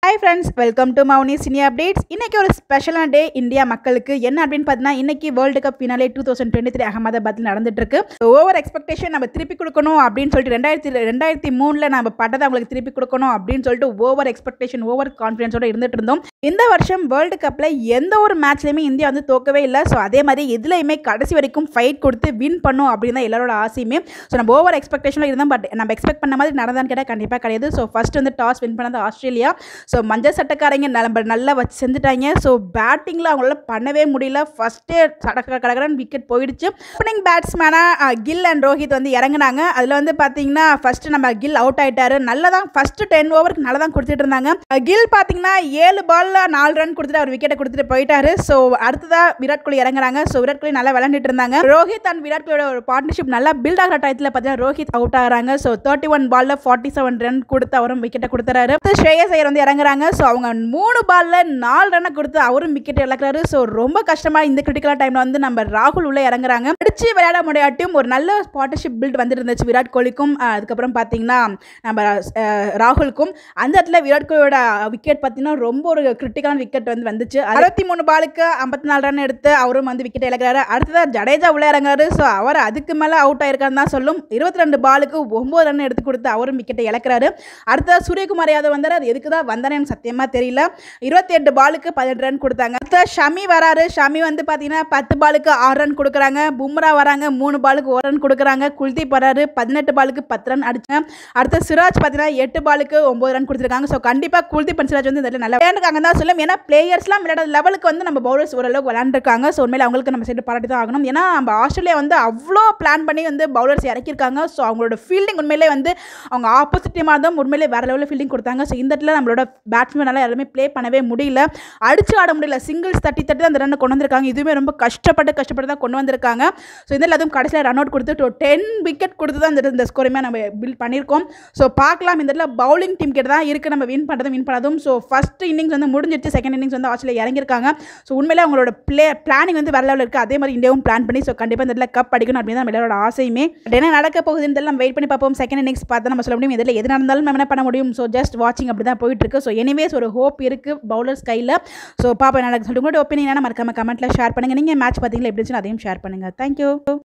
hi friends welcome to Mouni cine updates இன்னைக்கு ஒரு ஸ்பெஷலான டே இந்தியா மக்களுக்கு என்ன அப்படின்னு பார்த்தீங்கன்னா இன்னைக்கு world cup finale two thousand twenty three அகமதாபாத்தில் நடந்துட்டு இருக்கு ஓவர் எக்ஸ்பெக்டேஷன் நம்ம திருப்பி கொடுக்கணும் அப்படின்னு சொல்லிட்டு ரெண்டாயிரத்தி ரெண்டாயிரத்தி மூணில் நம்ம பட்டதை அவங்களுக்கு திருப்பி கொடுக்கணும் அப்படின்னு சொல்லிட்டு ஓவர் எக்ஸ்பெக்டேஷன் ஓவர் கான்ஃபிடன்ஸோட இருந்துட்டு இருந்தோம் இந்த வருஷம் வேர்ல்டு கப்பில் எந்த ஒரு மேட்ச்லையுமே இந்தியா வந்து தோக்கவே இல்லை ஸோ அதே மாதிரி எதுலையுமே கடைசி வரைக்கும் ஃபைட் கொடுத்து வின் பண்ணும் அப்படின்னு தான் எல்லாரோட ஆசையுமே ஸோ நம்ம ஓவர் எக்ஸ்பெக்டேஷனில் இருந்தோம் பட் நம்ம எக்ஸ்பெக்ட் பண்ண மாதிரி நடந்தான்னு கேட்டால் கண்டிப்பாக கிடையாது ஸோ ஃபர்ஸ்ட் வந்து டாஸ் வின் பண்ணது ஆஸ்திரேலியா ஸோ மஞ்சள் சட்டக்காரங்க நம்ம நல்லா வச்சு செஞ்சுட்டாங்க ஸோ பேட்டிங்கில் அவங்களால பண்ணவே முடியல ஃபஸ்ட்டே சடக்க கடகடன் விக்கெட் போயிடுச்சு ஓப்பனிங் பேட்ஸ்மேனாக கில் அண்ட் ரோஹித் வந்து இறங்குனாங்க அதில் வந்து பார்த்தீங்கன்னா ஃபஸ்ட்டு நம்ம கில் அவுட் ஆயிட்டாரு நல்லா தான் ஃபஸ்ட்டு டென் ஓவருக்கு நல்லா தான் கொடுத்துட்டு இருந்தாங்க அஹ் கில் பார்த்தீங்கன்னா ஏழு பால்ல நாலு ரன் கொடுத்துட்டு அவர் விக்கெட்டை கொடுத்துட்டு போயிட்டாரு ஸோ அடுத்ததாக விராட் கோலி இறங்குறாங்க ஸோ விராட் கோலி நல்லா விளையாண்டுட்டு இருந்தாங்க ரோஹித் அண்ட் விராட் கோலியோட ஒரு பார்ட்னர்ஷிப் நல்லா பில்ட் ஆகிற டயத்தில் பார்த்தீங்கன்னா ரோஹித் அவுட் ஆகிறாங்க ஸோ தேர்ட்டி ஒன் பால்ல ஃபார்ட்டி செவன் ரன் கொடுத்து அவரும் விக்கெட்டை கொடுத்துறாரு அடுத்து ஸ்ரேயஸ் ஐயர் வந்து இறங்குறாங்க ஸோ அவங்க மூணு பால்ல நாலு ரன்னை கொடுத்து அவரும் விக்கெட் இழக்கிறாரு ஸோ ரொம்ப கஷ்டமா இந்த கிரிட்டிக்கலான டைம்ல வந்து நம்ம ராகுல் உள்ள இறங்குறாங்க அடிச்சு விளையாட முடியாட்டியும் ஒரு நல்ல பார்ட்னர்ஷிப் பில்ட் வந்துட்டு இருந்துச்சு விராட் கோலிக்கும் அஹ், அதுக்கப்புறம் பார்த்தீங்கன்னா நம்ம அஹ், ராகுலுக்கும் அந்த இடத்துல விராட் கோலியோட விக்கெட் பார்த்தீங்கன்னா ரொம்ப ஒரு கிரிட்டிக்கலான விக்கெட் வந்து வந்துச்சு அறுபத்தி மூணு பாலுக்கு ஐம்பத்தி நாலு ரன் எடுத்து அவரும் வந்து விக்கெட் இழக்கிறாரு அடுத்ததாக ஜடேஜா உள்ள இறங்குறாரு ஸோ அவர் அதுக்கு மேலே அவுட் ஆயிருக்காருன்னு தான் சொல்லும் இருபத்தி ரெண்டு பாலுக்கு ஒம்பது ரன் எடுத்து கொடுத்து அவரும் விக்கெட்டை இழக்கிறாரு அடுத்ததாக சூரியகுமார் யாதவ் வந்தார் அது எதுக்கு தான் வந்தானே எனக்கு சத்தியமாக தெரியல இருபத்தி எட்டு பாலுக்கு பதினெட்டு ரன் கொடுத்தாங்க அடுத்த ஷமி வராரு ஷமி வந்து பார்த்தீங்கன்னா பத்து பாலுக்கு ஆறு ரன் கொடுக்குறாங்க பும்ரா வராங்க மூணு பாலுக்கு ஒரு ரன் கொடுக்குறாங்க குல்தீப் வராரு பதினெட்டு பாலுக்கு பத்து ரன் அடிச்சாங்க அடுத்த சிராஜ் பார்த்தீங்கன்னா எட்டு பாலுக்கு ஒம்பது ரன் கொடுத்துருக்காங்க ஸோ கண்டிப்பாக குல்தீப் அண்ட் சிராஜ் வந்து இதில் நல்லா விளையாண்டுருக்காங்க தான் சொல்லும் ஏன்னா பிளேயர்ஸ்லாம் விளையாட லெவலுக்கு வந்து நம்ம பவுலர்ஸ் ஓரளவுக்கு விளையாண்டுருக்காங்க ஸோ உண்மையில அவங்களுக்கு நம்ம சைடு பாராட்டி தான் ஆகணும் ஏன்னா நம்ம ஆஸ்திரேலியா வந்து அவ்வளோ பிளான் பண்ணி வந்து பவுலர்ஸ் இறக்கியிருக்காங்க ஸோ அவங்களோட ஃபீல்டிங் உண்மையிலே வந்து அவங்க ஆப்போசிட் டீமாக தான் உண்மையிலே வேறு லெவலில் ஃபீல்டிங் கொடுத்தாங்க ஸோ இந்த இடத்துல நம்மளோட பேட்ஸ்மேனால யாருமே ப்ளே பண்ணவே முடியல அடிச்சு ஆட முடியல சிங்கிள்ஸ் தட்டி தட்டி தான் அந்த ரன் கொண்டு வந்திருக்காங்க இதுவுமே ரொம்ப கஷ்டப்பட்டு கஷ்டப்பட்டு தான் கொண்டு வந்திருக்காங்க ஸோ இதில் அதுவும் கடைசியில் ரன் அவுட் கொடுத்து டென் விக்கெட் கொடுத்து தான் இந்த இந்த ஸ்கோருமே நம்ம பில்ட் பண்ணியிருக்கோம் ஸோ பார்க்கலாம் இந்த இடத்துல பவுலிங் டீம் கிட்ட தான் இருக்குது நம்ம வின் பண்ணுறதும் வின் பண்ணதும் ஸோ ஃபஸ்ட் இன்னிங்ஸ் வந்து முடிஞ்சிருச்சு செகண்ட் இன்னிங்ஸ் வந்து ஆஸ்திரேலியா இறங்கியிருக்காங்க ஸோ உண்மையிலே அவங்களோட ப்ளே பிளானிங் வந்து வேற லெவலில் இருக்குது அதே மாதிரி இந்தியாவும் பிளான் பண்ணி ஸோ கண்டிப்பாக இந்த இடத்துல கப் அடிக்கணும் அப்படின்னு தான் நம்ம எல்லாரோட ஆசையுமே But என்ன நடக்க போகுதுன்னு தெரியல நம்ம வெயிட் பண்ணி பார்ப்போம் செகண்ட் இன்னிங்ஸ் பார்த்தா நம்ம சொல்ல முடியும் இதில் எது நடந்தாலும் நம்ம என்ன பண்ண முடியும் ஸோ ஜஸ்ட் வாட்சிங் அப்படி தான் போயிட்டு இருக்கு ஸோ எனிவேஸ் ஒரு ஹோப் இருக்குது பவுலர்ஸ் கையில் ஸோ பாப்பா நடக்க சொல்லிட்டு உங்களோட ஒப்பீனியன் மறக்காம கமெண்ட்டில் ஷேர் பண்ணுங்கள் நீங்கள் மேட்ச் பார்த்தீங்களா எப்படி இருந்துச்சுன்னு அதையும் ஷேர் பண்ணுங்கள் தேங்க்யூ